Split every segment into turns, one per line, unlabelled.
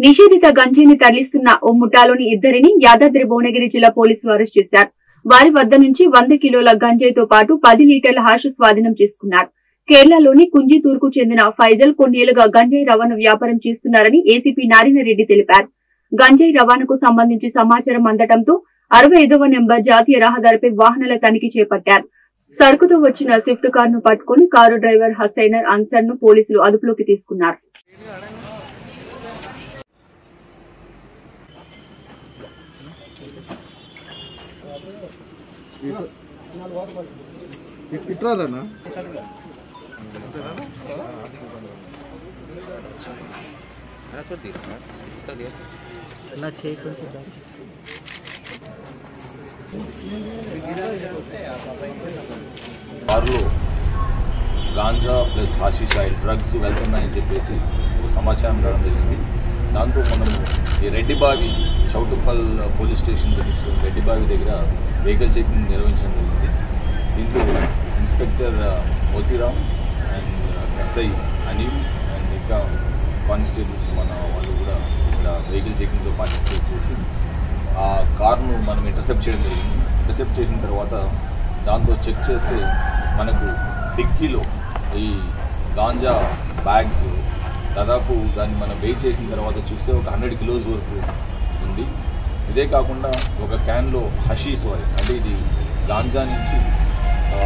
నిషేధిత గంజాయిని తరలిస్తున్న ఓ ముఠాలోని ఇద్దరిని యాదాద్రి భువనగిరి జిల్లా పోలీసులు అరెస్ట్ చేశారు వారి వద్ద నుంచి వంద కిలోల గంజాయితో పాటు పది లీటర్ల హాషు స్వాధీనం చేసుకున్నారు కేరళలోని కుంజితూర్కు చెందిన ఫైజల్ కొన్నేళ్లుగా గంజాయి రవాణా వ్యాపారం చేస్తున్నారని ఏసీపీ నారాయణరెడ్డి తెలిపారు గంజాయి రవాణాకు సంబంధించి సమాచారం అందడంతో అరవై ఐదవ నెంబర్ జాతీయ రహదారిపై వాహనాల తనిఖీ చేపట్టారు సరుకుతో వచ్చిన స్విఫ్ట్ కారును పట్టుకుని కారు డ్రైవర్ హసైనర్ అన్సర్ ను పోలీసులు అదుపులోకి తీసుకున్నారు
ఇట్రాదన్నా
నా చేయి కొంచెం బ్యాక్.
కారులో ganja plus hashish oil drugs వెళ్తున్నాయని చెప్పేసి ఒక సమాచారం రావడం జరిగింది దాంతో మనము ఈ Reddibavi Choutuppal police station limits Reddibavi దగ్గర వెహికల్ చెకింగ్ నిర్వహించడం జరిగింది దీంట్లో inspector Motiram and SI Anil and ఇంకా కానిస్టేబుల్స్ మన వాళ్ళు కూడా ఇక్కడ వెహికల్ చెకింగ్లో పార్టిసిపేట్ చేసి ఆ కార్ను మనం ఇంటర్సెప్ట్ చేయడం జరిగింది ఇంటర్సెప్ట్ చేసిన తర్వాత దాంతో చెక్ చేస్తే మనకు డిక్కీలో ఈ గాంజా బ్యాగ్స్ దాదాపు దాన్ని మనం వెయిట్ చేసిన తర్వాత చూస్తే ఒక హండ్రెడ్ కిలోస్ వరకు ఉంది ఇదే కాకుండా ఒక క్యాన్లో హషీస్ ఆయిల్ అంటే ఇది గాంజా నుంచి ఆ,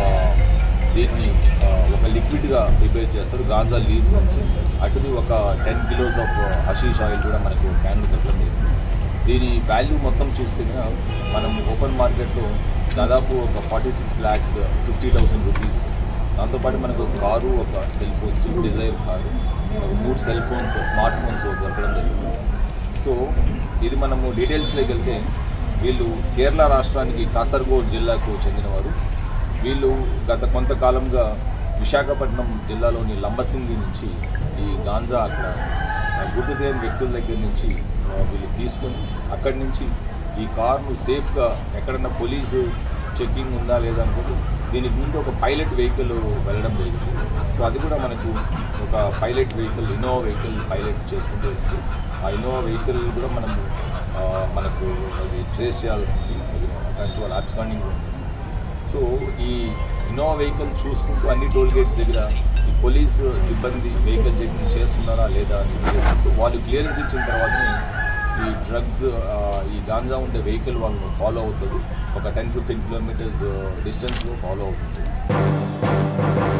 దీన్ని ఆ, ఒక లిక్విడ్గా ప్రిపేర్ చేస్తారు గాంజా లీవ్స్ నుంచి అటుది ఒక ten kilos of hashish oil కూడా మనకు క్యాన్లు దొరకడం జరిగింది దీని వాల్యూ మొత్తం చూస్తే కనుక మనం ఓపెన్ మార్కెట్లో దాదాపు ఒక forty six lakhs fifty thousand rupees దాంతోపాటు మనకు ఒక కారు ఒక cell phone Swift Dzire car ఒక మూడు సెల్ ఫోన్స్ స్మార్ట్ ఫోన్స్ దొరకడం జరిగింది సో ఇది మనము డీటెయిల్స్లోకి వెళ్తే వీళ్ళు కేరళ రాష్ట్రానికి కాసర్గోడ్ జిల్లాకు చెందినవారు వీళ్ళు గత కొంతకాలంగా విశాఖపట్నం జిల్లాలోని లంబసింగి నుంచి ఈ గాంజా అక్కడ ఆ, గుర్తు తెలియని వ్యక్తుల దగ్గర నుంచి ఆ, వీళ్ళు తీసుకొని అక్కడి నుంచి ఈ కార్ను సేఫ్గా ఎక్కడన్నా పోలీసు చెక్కింగ్ ఉందా లేదా అనుకుంటూ దీనికి ముందు ఒక పైలట్ వెహికల్ వెళ్ళడం జరిగింది సో అది కూడా మనకు ఒక pilot vehicle Innova vehicle pilot చేసుకుంటూ ఉంది ఆ ఇన్నోవా వెహికల్ కూడా మనము ఆ, మనకు అది ట్రేస్ చేయాల్సింది అది దానికి వాళ్ళ అబ్స్కాండింగ్ ఉంది సో ఈ ఇన్నోవా వెహికల్ చూసుకుంటూ అన్ని టోల్ గేట్స్ దగ్గర ఈ పోలీస్ సిబ్బంది వెహికల్ చెకింగ్ చేస్తున్నారా లేదా అని చేసుకుంటూ వాళ్ళు క్లియరెన్స్ ఇచ్చిన తర్వాతనే ఈ డ్రగ్స్ ఈ గాంజా ఉండే వెహికల్ వాళ్ళు ఫాలో అవుతుంది ఒక టెన్ ఫిఫ్టీన్ కిలోమీటర్స్ డిస్టెన్స్లో ఫాలో అవుతుంది